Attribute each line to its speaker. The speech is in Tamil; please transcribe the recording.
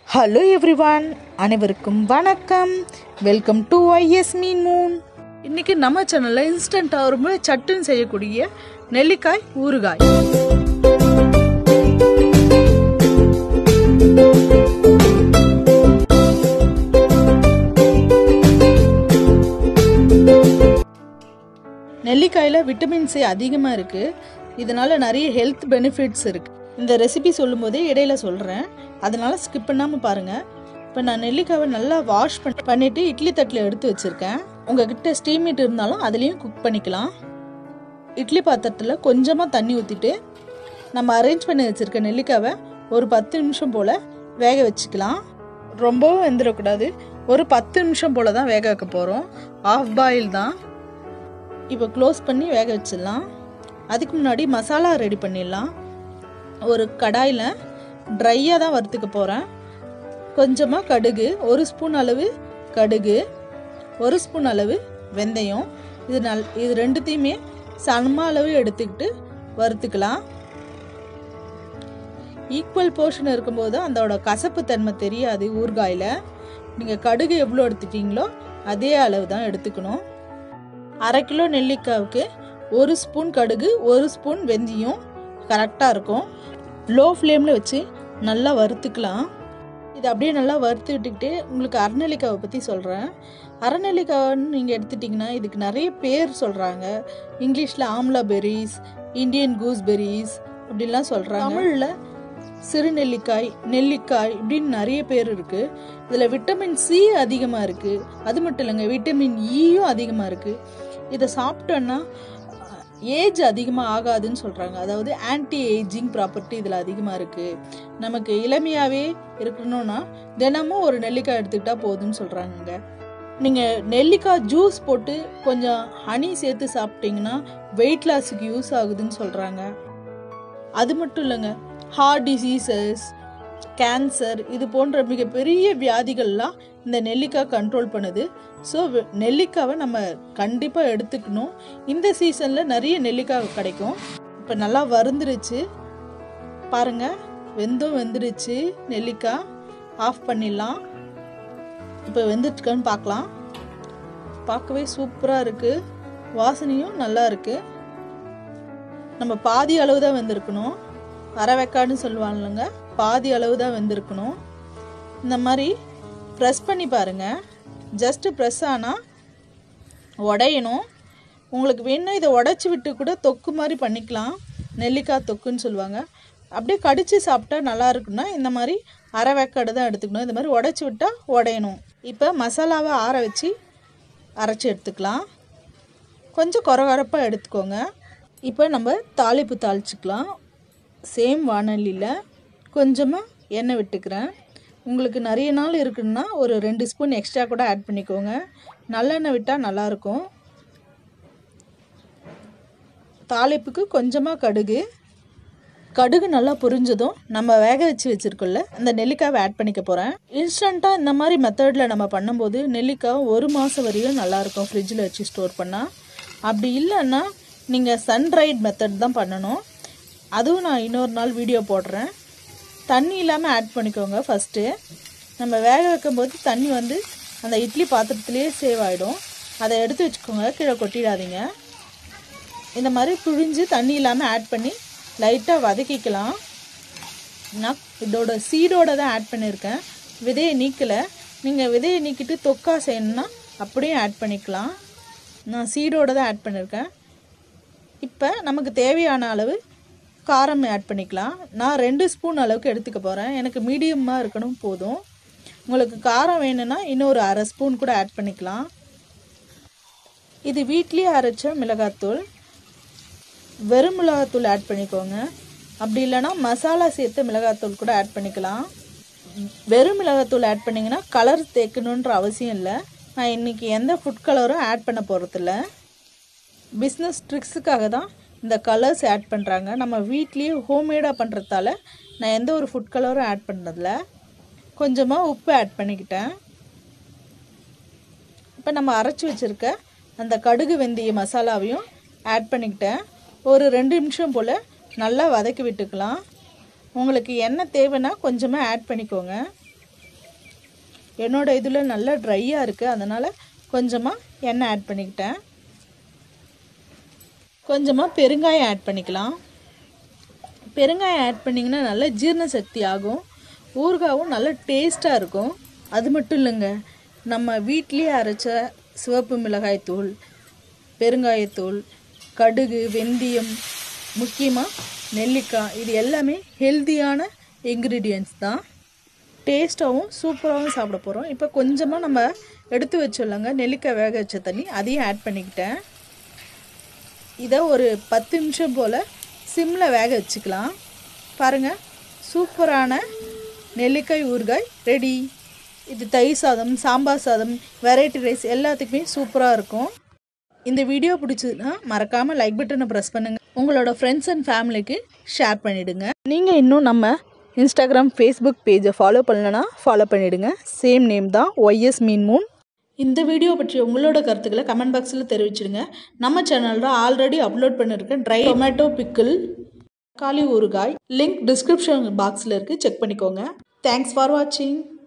Speaker 1: ஹலோ எவ்ரிவான் அனைவருக்கும் வணக்கம் வெல்கம் டு ஒய்எஸ் மீன் மூன்
Speaker 2: இன்னைக்கு நம்ம சேனல்ல இன்ஸ்டன்ட்டாக ரொம்ப சட்டுன்னு செய்யக்கூடிய நெல்லிக்காய் ஊறுகாய் நெல்லிக்காயில் விட்டமின் சி அதிகமாக இருக்குது இதனால நிறைய ஹெல்த் பெனிஃபிட்ஸ் இருக்குது இந்த ரெசிபி சொல்லும்போதே இடையில சொல்கிறேன் அதனால ஸ்கிப் பண்ணாமல் பாருங்கள் இப்போ நான் நெல்லிக்காவை நல்லா வாஷ் பண்ணி பண்ணிவிட்டு இட்லி தட்டில் எடுத்து வச்சுருக்கேன் உங்ககிட்ட ஸ்டீம் மீட் இருந்தாலும் அதுலேயும் குக் பண்ணிக்கலாம் இட்லி பாத்திரத்தில் கொஞ்சமாக தண்ணி ஊற்றிட்டு நம்ம அரேஞ்ச் பண்ணி வச்சுருக்க நெல்லிக்காவை ஒரு பத்து நிமிஷம் போல் வேக வச்சுக்கலாம் ரொம்பவும் வெந்துடக்கூடாது ஒரு பத்து நிமிஷம் போல் தான் வேக வைக்க போகிறோம் ஆஃப் பாயில் தான் இப்போ க்ளோஸ் பண்ணி வேக வச்சிடலாம் அதுக்கு முன்னாடி மசாலா ரெடி பண்ணிடலாம் ஒரு கடாயில் ட்ரையாக தான் வறுத்துக்க போகிறேன் கொஞ்சமாக கடுகு ஒரு ஸ்பூன் அளவு கடுகு ஒரு ஸ்பூன் அளவு வெந்தயம் இது நல் இது ரெண்டுத்தையுமே சம அளவு எடுத்துக்கிட்டு வறுத்துக்கலாம் ஈக்குவல் போர்ஷன் இருக்கும்போது அதோட கசப்பு தன்மை தெரியாது ஊறுகாயில் நீங்கள் கடுகு எவ்வளோ எடுத்துட்டீங்களோ அதே அளவு தான் எடுத்துக்கணும் அரை கிலோ நெல்லிக்காவுக்கு ஒரு ஸ்பூன் கடுகு ஒரு ஸ்பூன் வெந்தயம் கரெக்டாக இருக்கும் லோ ஃப்ளேமில் வச்சு நல்லா வறுத்துக்கலாம் இது அப்படியே நல்லா வறுத்து விட்டுக்கிட்டு உங்களுக்கு அரைநெல்லிக்காவை பற்றி சொல்கிறேன் அரைநெல்லிக்காய்னு நீங்கள் எடுத்துட்டிங்கன்னா இதுக்கு நிறைய பேர் சொல்கிறாங்க இங்கிலீஷில் ஆம்லா பெரிஸ் இந்தியன் கூஸ்பெரிஸ் அப்படின்லாம் சொல்கிறாங்க தமிழில் சிறுநெல்லிக்காய் நெல்லிக்காய் இப்படின்னு நிறைய பேர் இருக்குது இதில் விட்டமின் சி அதிகமாக இருக்குது அது மட்டும் இல்லைங்க விட்டமின் ஈயும் அதிகமாக இருக்குது இதை சாப்பிட்டோன்னா ஏஜ் அதிகமாக ஆகாதுன்னு சொல்கிறாங்க அதாவது ஆன்டி ஏஜிங் ப்ராப்பர்ட்டி இதில் அதிகமாக இருக்குது நமக்கு இளமையாகவே இருக்கணும்னா தினமும் ஒரு நெல்லிக்காய் எடுத்துக்கிட்டால் போதும்னு சொல்கிறாங்கங்க நீங்கள் நெல்லிக்காய் ஜூஸ் போட்டு கொஞ்சம் ஹனி சேர்த்து சாப்பிட்டீங்கன்னா வெயிட் லாஸுக்கு யூஸ் ஆகுதுன்னு சொல்கிறாங்க அது மட்டும் இல்லைங்க ஹார்ட் டிசீசஸ் கேன்சர் இது போன்ற மிகப்பெரிய வியாதிகள்லாம் இந்த நெல்லிக்காய் கண்ட்ரோல் பண்ணுது ஸோ நெல்லிக்காவை நம்ம கண்டிப்பாக எடுத்துக்கணும் இந்த சீசனில் நிறைய நெல்லிக்காய் கிடைக்கும் இப்போ நல்லா வறுந்துருச்சு பாருங்க வெந்தும் வெந்துருச்சு நெல்லிக்காய் ஆஃப் பண்ணிடலாம் இப்போ வெந்துட்டுக்கான்னு பார்க்கலாம் பார்க்கவே சூப்பராக இருக்குது வாசனையும் நல்லா இருக்குது நம்ம பாதி அளவு தான் வெந்திருக்கணும் அரை வெக்காடுன்னு சொல்லுவாங்கல்லங்க பாதி அளவு தான் வெந்திருக்கணும் இந்த மாதிரி ப்ரெஸ் பண்ணி பாருங்கள் ஜஸ்ட்டு ப்ரெஸ் ஆனால் உடையணும் உங்களுக்கு வேணும்னா இதை உடச்சி விட்டு கூட தொக்கு மாதிரி பண்ணிக்கலாம் நெல்லிக்காய் தொக்குன்னு சொல்லுவாங்க அப்படியே கடித்து சாப்பிட்டா நல்லா இருக்குன்னா இந்த மாதிரி அரை வேக்காடு தான் எடுத்துக்கணும் இந்த மாதிரி உடச்சி விட்டால் உடையணும் இப்போ மசாலாவை ஆற வச்சு அரைச்சி எடுத்துக்கலாம் கொஞ்சம் கொரகொரப்பாக எடுத்துக்கோங்க இப்போ நம்ம தாளிப்பு தாளிச்சுக்கலாம் சேம் வானொலியில் கொஞ்சமாக எண்ணெய் விட்டுக்கிறேன் உங்களுக்கு நிறைய நாள் இருக்குன்னா ஒரு ரெண்டு ஸ்பூன் எக்ஸ்ட்ரா கூட ஆட் பண்ணிக்கோங்க நல்லெண்ணெய் விட்டால் நல்லாயிருக்கும் தாளிப்புக்கு கொஞ்சமாக கடுகு கடுகு நல்லா புரிஞ்சதும் நம்ம வேக வச்சு வச்சுருக்கோம்ல அந்த நெல்லிக்காவை ஆட் பண்ணிக்க போகிறேன் இன்ஸ்டண்ட்டாக இந்த மாதிரி மெத்தடில் நம்ம பண்ணும்போது நெல்லிக்காய் ஒரு மாதம் வரையும் நல்லாயிருக்கும் ஃப்ரிட்ஜில் வச்சு ஸ்டோர் பண்ணால் அப்படி இல்லைன்னா நீங்கள் சன்ரைட் மெத்தட் தான் பண்ணணும் அதுவும் நான் இன்னொரு நாள் வீடியோ போடுறேன் தண்ணி இல்லாமல் ஆட் பண்ணிக்கோங்க ஃபஸ்ட்டு நம்ம வேக வைக்கும்போது தண்ணி வந்து அந்த இட்லி பாத்திரத்துலேயே சேவ் ஆகிடும் அதை எடுத்து வச்சுக்கோங்க கீழே கொட்டிடாதீங்க இந்த மாதிரி புழிஞ்சு தண்ணி இல்லாமல் ஆட் பண்ணி லைட்டாக வதக்கிக்கலாம் நான் இதோட சீடோட தான் ஆட் பண்ணியிருக்கேன் விதையை நீக்கலை நீங்கள் விதையை நீக்கிட்டு தொக்கா செய்யணுன்னா அப்படியே ஆட் பண்ணிக்கலாம் நான் சீடோட தான் ஆட் பண்ணியிருக்கேன் இப்போ நமக்கு தேவையான அளவு காரம் ஆட் பண்ணிக்கலாம் நான் ரெண்டு ஸ்பூன் அளவுக்கு எடுத்துக்க போகிறேன் எனக்கு மீடியமாக இருக்கணும் போதும் உங்களுக்கு காரம் வேணும்னா இன்னொரு அரை ஸ்பூன் கூட ஆட் பண்ணிக்கலாம் இது வீட்லேயே அரைச்ச மிளகாத்தூள் வெறும் மிளகாத்தூள் ஆட் பண்ணிக்கோங்க அப்படி இல்லைன்னா மசாலா சேர்த்து மிளகாத்தூள் கூட ஆட் பண்ணிக்கலாம் வெறும் மிளகாத்தூள் ஆட் பண்ணிங்கன்னா கலர் தேக்கணுன்ற அவசியம் இல்லை நான் இன்றைக்கி எந்த ஃபுட் கலரும் ஆட் பண்ண போகிறதில்ல பிஸ்னஸ் ட்ரிக்ஸுக்காக தான் இந்த கலர்ஸ் ஆட் பண்ணுறாங்க நம்ம வீட்லேயே ஹோம்மேடாக பண்ணுறதால நான் எந்த ஒரு ஃபுட் கலரும் ஆட் பண்ணுறதில்ல கொஞ்சமாக உப்பு ஆட் பண்ணிக்கிட்டேன் இப்போ நம்ம அரைச்சி வச்சுருக்க அந்த கடுகு வெந்தய மசாலாவையும் ஆட் பண்ணிக்கிட்டேன் ஒரு ரெண்டு நிமிஷம் போல் நல்லா வதக்கி விட்டுக்கலாம் உங்களுக்கு எண்ணெய் தேவைன்னா கொஞ்சமாக ஆட் பண்ணிக்கோங்க என்னோட இதில் நல்லா ட்ரையாக இருக்குது அதனால் கொஞ்சமாக எண்ணெய் ஆட் பண்ணிக்கிட்டேன் கொஞ்சமாக பெருங்காயம் ஆட் பண்ணிக்கலாம் பெருங்காயம் ஆட் பண்ணிங்கன்னா நல்ல ஜீரண சக்தி ஆகும் ஊறுகாவும் நல்ல டேஸ்ட்டாக இருக்கும் அது மட்டும் இல்லைங்க நம்ம வீட்லேயே அரைச்ச சிவப்பு மிளகாய் தூள் பெருங்காயத்தூள் கடுகு வெந்தயம் முக்கியமாக நெல்லிக்காய் இது எல்லாமே ஹெல்த்தியான இன்க்ரீடியன்ட்ஸ் தான் டேஸ்ட்டாகவும் சூப்பராகவும் சாப்பிட போகிறோம் இப்போ கொஞ்சமாக நம்ம எடுத்து வச்சிடலாங்க நெல்லிக்காய் வேக வச்ச தண்ணி அதையும் ஆட் பண்ணிக்கிட்டேன் இதை ஒரு பத்து நிமிஷம் போல் சிம்மில் வேக வச்சுக்கலாம் பாருங்கள் சூப்பரான நெல்லிக்காய் ஊறுகாய் ரெடி இது தயிர் சாதம் சாம்பார் சாதம் வெரைட்டி ரைஸ் எல்லாத்துக்குமே சூப்பராக இருக்கும் இந்த வீடியோ பிடிச்சதுன்னா மறக்காமல் லைக் பட்டனை ப்ரெஸ் பண்ணுங்கள் உங்களோட ஃப்ரெண்ட்ஸ் அண்ட் ஃபேமிலிக்கு ஷேர் பண்ணிவிடுங்க நீங்கள் இன்னும் நம்ம இன்ஸ்டாகிராம் ஃபேஸ்புக் பேஜை ஃபாலோ பண்ணலனா ஃபாலோ பண்ணிவிடுங்க சேம் நேம் தான் ஒய்எஸ் மீன் மூன் இந்த வீடியோ பற்றி உங்களோட கருத்துக்களை கமெண்ட் பாக்ஸில் தெரிவிச்சிடுங்க நம்ம சேனலில் ஆல்ரெடி அப்லோட் பண்ணியிருக்கேன் ட்ரை டொமேட்டோ பிக்கிள் தக்காளி ஊறுகாய் லிங்க் டிஸ்கிரிப்ஷன் பாக்ஸில் இருக்குது செக் பண்ணிக்கோங்க தேங்க்ஸ் ஃபார் வாட்சிங்